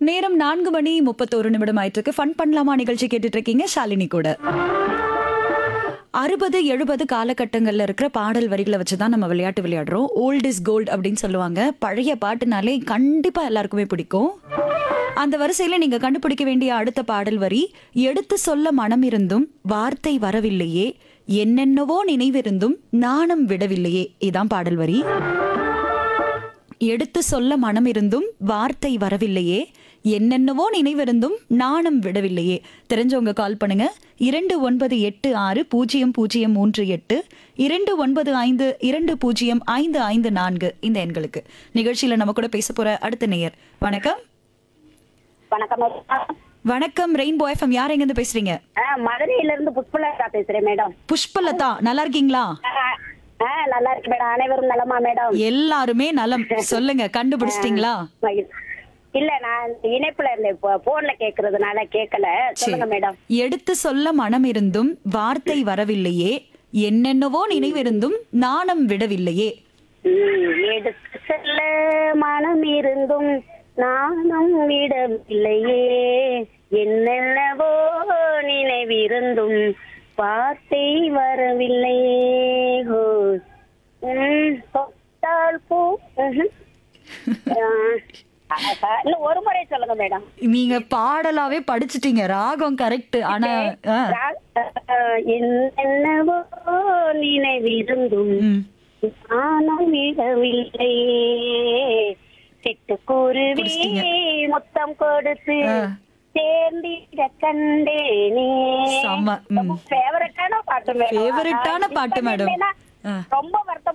நேரம் நான்கு மணி முப்பத்தோரு நிமிடம் ஆயிட்டு இருக்கு ஃபன் பண்ணலாமா நிகழ்ச்சி கேட்டுட்டு இருக்கீங்க ஷாலினி கூட அறுபது எழுபது காலகட்டங்கள்ல இருக்கிற பாடல் வரிகளை வச்சு தான் நம்ம விளையாட்டு விளையாடுறோம் ஓல்ட் இஸ் கோல்ட் அப்படின்னு சொல்லுவாங்க பழைய பாட்டுனாலே கண்டிப்பா எல்லாருக்குமே பிடிக்கும் அந்த வரிசையில நீங்க கண்டுபிடிக்க வேண்டிய அடுத்த பாடல் வரி எடுத்து சொல்ல மனம் இருந்தும் வார்த்தை வரவில்லையே என்னென்னவோ நினைவிருந்தும் நாணம் விடவில்லையே இதான் பாடல் வரி எடுத்து சொல்ல மனம் இருந்தும் வார்த்தை வரவில்லையே என்னென்னவோ நினைவிருந்தும் நாணம் விடவில்லையே தெரிஞ்சவங்க கால் பண்ணுங்க இரண்டு ஒன்பது எட்டு ஆறு பூஜ்ஜியம் பூஜ்ஜியம் மூன்று எட்டு இரண்டு ஒன்பது ஐந்து இரண்டு பூஜ்ஜியம் ஐந்து ஐந்து நான்கு இந்த எண்களுக்கு நிகழ்ச்சியில நம்ம கூட பேச போற அடுத்த நேயர் வணக்கம் வணக்கம் மேடம். வணக்கம் ரெயின்போ எஃப்எம் யார் எங்க இருந்து பேசுறீங்க ஆ, மதுரையில இருந்து புஷ்பலதா பேசுறேன் மேடம் புஷ்பலதா நல்லா இருக்கீங்களா ஆ, ஆ, நல்லா இருக்கு மேடம் அனைவரும் நலமா மேடம் எல்லாருமே நலம் சொல்லுங்க கண்டுபிடிச்சிட்டீங்களா மகிழ்- இல்ல நான் இந்த இணைப்புல இருந்தேன் இப்போ போன்ல கேக்குறதுனால கேட்கல சொல்லுங்க மேடம் எடுத்து சொல்ல மனம் இருந்தும் வார்த்தை வரவில்லையே என்னென்னவோ நினைவிருந்தும் நாணம் விடவில்லையே ம், எடுத்து செல்ல மனம் இருந்தும் நானும் விடவில்லையே என்னென்னவோ நினைவிருந்தும் வார்த்தை வரவில்லையே ஹோ. ம், தொட்டால் பூ ம்ஹும். ஆ, ஆஹா. இன்னும் ஒரு முறை சொல்லுங்க மேடம் நீங்க பாடலாவே படிச்சிட்டீங்க ராகம் கரெக்ட் ஆனா ஆ, ரா- ஆ, என்னென்னவோ நினைவிருந்தும் ம். நானும் விடவில்லையே சிட்டுக்குருவி புடிச்சிட்டீங்க. முத்தம் கொடுத்து ஆ. சேர்ந்திட கண்டேனே செம்ம, ம். ஃபேவரட்டான பாட்டு மேடம் Favourite ஆன பாட்டு இப்ப மேடம். என்னன்னா, ஆ. ரொம்ப வருத்தம்